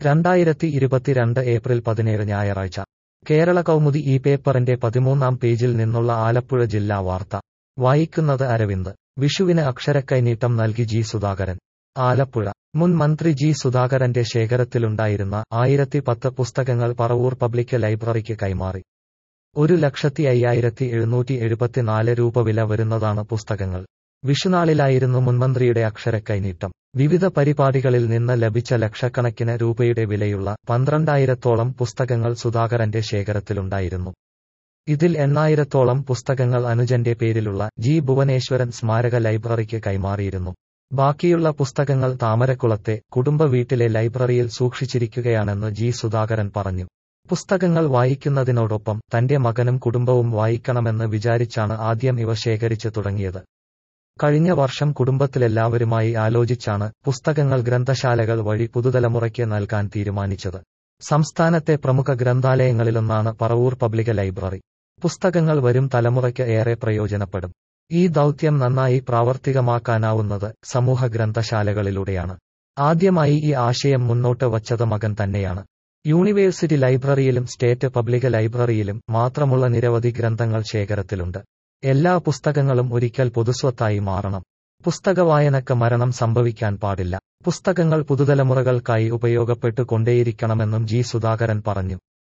രണ്ടായിരത്തി ഇരുപത്തിരണ്ട് ഏപ്രിൽ പതിനേഴ് ഞായറാഴ്ച കേരള കൗമുദി ഈ പേപ്പറിന്റെ പതിമൂന്നാം പേജിൽ നിന്നുള്ള ആലപ്പുഴ ജില്ലാ വാർത്ത വായിക്കുന്നത് അരവിന്ദ് വിഷുവിന് അക്ഷരക്കൈനീട്ടം നൽകി ജി സുധാകരൻ ആലപ്പുഴ മുൻ മന്ത്രി ജി സുധാകരന്റെ ശേഖരത്തിലുണ്ടായിരുന്ന ആയിരത്തി പത്ത് പുസ്തകങ്ങൾ പറവൂർ പബ്ലിക് ലൈബ്രറിക്ക് കൈമാറി ഒരു ലക്ഷത്തി അയ്യായിരത്തി എഴുന്നൂറ്റി എഴുപത്തിനാല് രൂപ വില വരുന്നതാണ് പുസ്തകങ്ങൾ വിഷുനാളിലായിരുന്നു മുൻമന്ത്രിയുടെ അക്ഷരക്കൈനീട്ടം വിവിധ പരിപാടികളിൽ നിന്ന് ലഭിച്ച ലക്ഷക്കണക്കിന് രൂപയുടെ വിലയുള്ള പന്ത്രണ്ടായിരത്തോളം പുസ്തകങ്ങൾ സുധാകരന്റെ ശേഖരത്തിലുണ്ടായിരുന്നു ഇതിൽ എണ്ണായിരത്തോളം പുസ്തകങ്ങൾ അനുജന്റെ പേരിലുള്ള ജി ഭുവനേശ്വരൻ സ്മാരക ലൈബ്രറിക്ക് കൈമാറിയിരുന്നു ബാക്കിയുള്ള പുസ്തകങ്ങൾ താമരക്കുളത്തെ കുടുംബ വീട്ടിലെ ലൈബ്രറിയിൽ സൂക്ഷിച്ചിരിക്കുകയാണെന്ന് ജി സുധാകരൻ പറഞ്ഞു പുസ്തകങ്ങൾ വായിക്കുന്നതിനോടൊപ്പം തന്റെ മകനും കുടുംബവും വായിക്കണമെന്ന് വിചാരിച്ചാണ് ആദ്യം ഇവ ശേഖരിച്ചു തുടങ്ങിയത് കഴിഞ്ഞ വർഷം കുടുംബത്തിലെല്ലാവരുമായി ആലോചിച്ചാണ് പുസ്തകങ്ങൾ ഗ്രന്ഥശാലകൾ വഴി പുതുതലമുറയ്ക്ക് നൽകാൻ തീരുമാനിച്ചത് സംസ്ഥാനത്തെ പ്രമുഖ ഗ്രന്ഥാലയങ്ങളിലൊന്നാണ് പറവൂർ പബ്ലിക് ലൈബ്രറി പുസ്തകങ്ങൾ വരും തലമുറയ്ക്ക് ഏറെ പ്രയോജനപ്പെടും ഈ ദൗത്യം നന്നായി പ്രാവർത്തികമാക്കാനാവുന്നത് സമൂഹ ഗ്രന്ഥശാലകളിലൂടെയാണ് ആദ്യമായി ഈ ആശയം മുന്നോട്ട് വച്ചത് മകൻ തന്നെയാണ് യൂണിവേഴ്സിറ്റി ലൈബ്രറിയിലും സ്റ്റേറ്റ് പബ്ലിക് ലൈബ്രറിയിലും മാത്രമുള്ള നിരവധി ഗ്രന്ഥങ്ങൾ ശേഖരത്തിലുണ്ട് എല്ലാ പുസ്തകങ്ങളും ഒരിക്കൽ പൊതുസ്വത്തായി മാറണം പുസ്തക വായനക്ക് മരണം സംഭവിക്കാൻ പാടില്ല പുസ്തകങ്ങൾ പുതുതലമുറകൾക്കായി ഉപയോഗപ്പെട്ടു കൊണ്ടേയിരിക്കണമെന്നും ജി സുധാകരൻ പറഞ്ഞു